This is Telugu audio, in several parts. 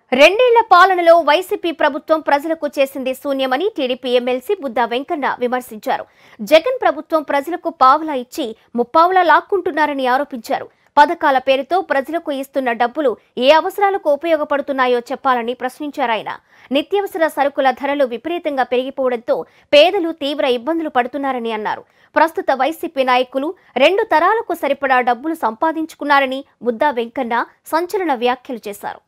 రెండేళ్ల పాలనలో వైసీపీ ప్రభుత్వం ప్రజలకు చేసింది శూన్యమని టీడీపీ ఎమ్మెల్సీ బుద్దా వెంకన్న విమర్శించారు జగన్ ప్రభుత్వం ప్రజలకు పావలా ఇచ్చి ముప్పావులా లాక్కుంటున్నారని ఆరోపించారు పథకాల పేరుతో ప్రజలకు ఇస్తున్న డబ్బులు ఏ అవసరాలకు ఉపయోగపడుతున్నాయో చెప్పాలని ప్రశ్నించారు ఆయన నిత్యావసర సరుకుల ధరలు విపరీతంగా పెరిగిపోవడంతో పేదలు తీవ్ర ఇబ్బందులు పడుతున్నారని అన్నారు ప్రస్తుత వైసీపీ నాయకులు రెండు తరాలకు సరిపడా డబ్బులు సంపాదించుకున్నారని బుద్దా వెంకన్న సంచలన వ్యాఖ్యలు చేశారు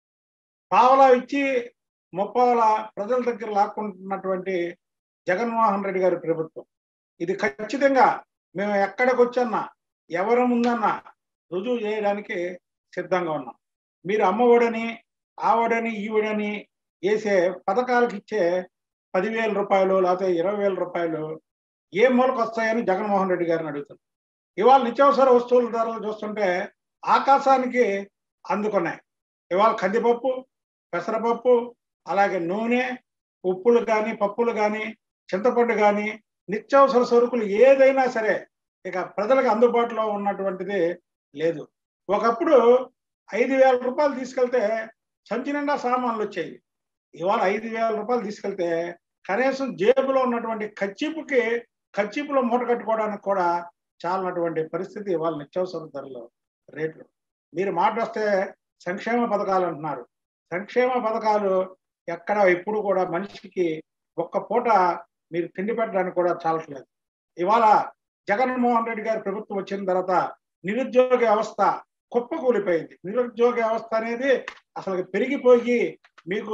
పావలా ఇచ్చి ముప్పావల ప్రజల దగ్గర లాక్కుంటున్నటువంటి జగన్మోహన్ రెడ్డి గారి ప్రభుత్వం ఇది ఖచ్చితంగా మేము ఎక్కడికి వచ్చన్నా ఎవరి ముందన్నా రుజువు చేయడానికి సిద్ధంగా ఉన్నాం మీరు అమ్మఒడని ఆవడని ఈవిడని వేసే పథకాలకు ఇచ్చే పదివేల రూపాయలు లేకపోతే ఇరవై వేల రూపాయలు ఏ మూలకు వస్తాయని జగన్మోహన్ రెడ్డి గారిని అడుగుతుంది ఇవాళ నిత్యావసర వస్తువుల ధరలు చూస్తుంటే ఆకాశానికి అందుకున్నాయి ఇవాళ కందిపప్పు పెసరపప్పు అలాగే నూనె ఉప్పులు కానీ పప్పులు కానీ చింతపండు కానీ నిత్యావసర సరుకులు ఏదైనా సరే ఇక ప్రజలకు అందుబాటులో ఉన్నటువంటిది లేదు ఒకప్పుడు ఐదు వేల రూపాయలు తీసుకెళ్తే సంచి నిండా సామాన్లు వచ్చాయి ఇవాళ ఐదు వేల రూపాయలు తీసుకెళ్తే కనీసం జేబులో ఉన్నటువంటి కచ్చిపుకి కచ్చిపులో మూట కట్టుకోవడానికి కూడా చాలనటువంటి పరిస్థితి ఇవాళ నిత్యావసర ధరలు రేట్లు మీరు మాట వస్తే సంక్షేమ పథకాలు అంటున్నారు సంక్షేమ పథకాలు ఎక్కడ ఎప్పుడు కూడా మనిషికి ఒక్క పూట మీరు తిండి పెట్టడానికి కూడా చాలట్లేదు ఇవాళ జగన్మోహన్ రెడ్డి గారి ప్రభుత్వం వచ్చిన తర్వాత నిరుద్యోగ వ్యవస్థ కుప్పకూలిపోయింది నిరుద్యోగ వ్యవస్థ అనేది అసలు పెరిగిపోయి మీకు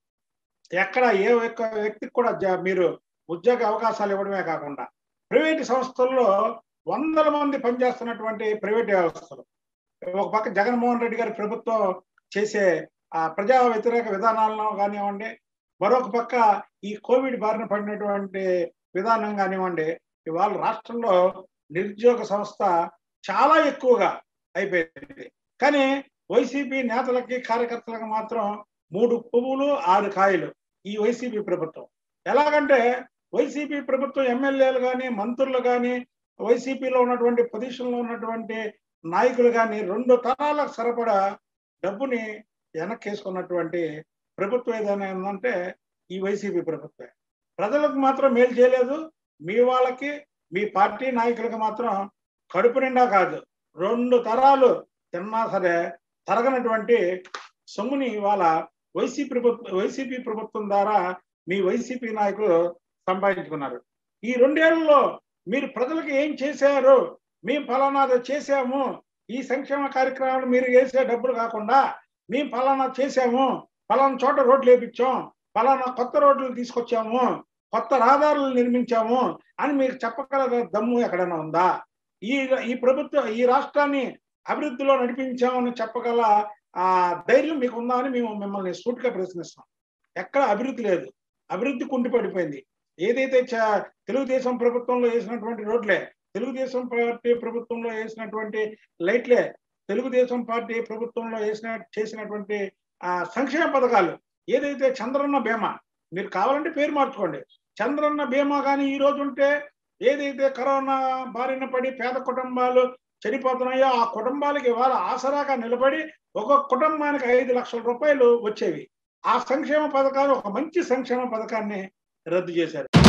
ఎక్కడ ఏ ఒక్క వ్యక్తికి కూడా జ- మీరు ఉద్యోగ అవకాశాలు ఇవ్వడమే కాకుండా ప్రైవేటు సంస్థల్లో వందల మంది పనిచేస్తున్నటువంటి ప్రైవేట్ వ్యవస్థలు ఒక పక్క జగన్మోహన్ రెడ్డి గారి ప్రభుత్వం చేసే ఆ ప్రజా వ్యతిరేక విధానాలను కానివ్వండి మరొక పక్క ఈ కోవిడ్ బారిన పడినటువంటి విధానం కానివ్వండి ఇవాళ రాష్ట్రంలో నిరుద్యోగ సంస్థ చాలా ఎక్కువగా అయిపోయింది కానీ వైసీపీ నేతలకి కార్యకర్తలకు మాత్రం మూడు పువ్వులు ఆరు కాయలు ఈ వైసీపీ ప్రభుత్వం ఎలాగంటే వైసీపీ ప్రభుత్వం ఎమ్మెల్యేలు కానీ మంత్రులు కానీ వైసీపీలో ఉన్నటువంటి పొజిషన్లో ఉన్నటువంటి నాయకులు కానీ రెండు తరాలకు సరిపడా డబ్బుని వెనక్కేసుకున్నటువంటి ప్రభుత్వం ఏదైనా ఉందంటే ఈ వైసీపీ ప్రభుత్వమే ప్రజలకు మాత్రం మేలు చేయలేదు మీ వాళ్ళకి మీ పార్టీ నాయకులకు మాత్రం కడుపు నిండా కాదు రెండు తరాలు తిన్నా సరే తరగనటువంటి సొమ్ముని ఇవాళ వైసీపీ ప్రభుత్వం వైసీపీ ప్రభుత్వం ద్వారా మీ వైసీపీ నాయకులు సంపాదించుకున్నారు ఈ రెండేళ్లలో మీరు ప్రజలకు ఏం చేశారు మేము ఫలానాది చేశాము ఈ సంక్షేమ కార్యక్రమాలు మీరు వేసే డబ్బులు కాకుండా మేము ఫలానా చేశాము ఫలానా చోట రోడ్లు వేపించాం ఫలానా కొత్త రోడ్లు తీసుకొచ్చాము కొత్త రహదారులు నిర్మించాము అని మీకు చెప్పగల దమ్ము ఎక్కడైనా ఉందా ఈ ఈ ప్రభుత్వం ఈ రాష్ట్రాన్ని అభివృద్ధిలో నడిపించామని చెప్పగల ఆ ధైర్యం మీకు ఉందా అని మేము మిమ్మల్ని సూటిగా ప్రశ్నిస్తాం ఎక్కడ అభివృద్ధి లేదు అభివృద్ధి కుంటిపడిపోయింది ఏదైతే చ- తెలుగుదేశం ప్రభుత్వంలో వేసినటువంటి రోడ్లే తెలుగుదేశం పార్టీ ప్రభుత్వంలో వేసినటువంటి లైట్లే తెలుగుదేశం పార్టీ ప్రభుత్వంలో వేసిన చేసినటువంటి ఆ సంక్షేమ పథకాలు ఏదైతే చంద్రన్న బీమా మీరు కావాలంటే పేరు మార్చుకోండి చంద్రన్న బీమా కానీ ఈ రోజు ఉంటే ఏదైతే కరోనా బారిన పడి పేద కుటుంబాలు చనిపోతున్నాయో ఆ కుటుంబాలకి ఇవాళ ఆసరాగా నిలబడి ఒక్కొక్క కుటుంబానికి ఐదు లక్షల రూపాయలు వచ్చేవి ఆ సంక్షేమ పథకాలు ఒక మంచి సంక్షేమ పథకాన్ని రద్దు చేశారు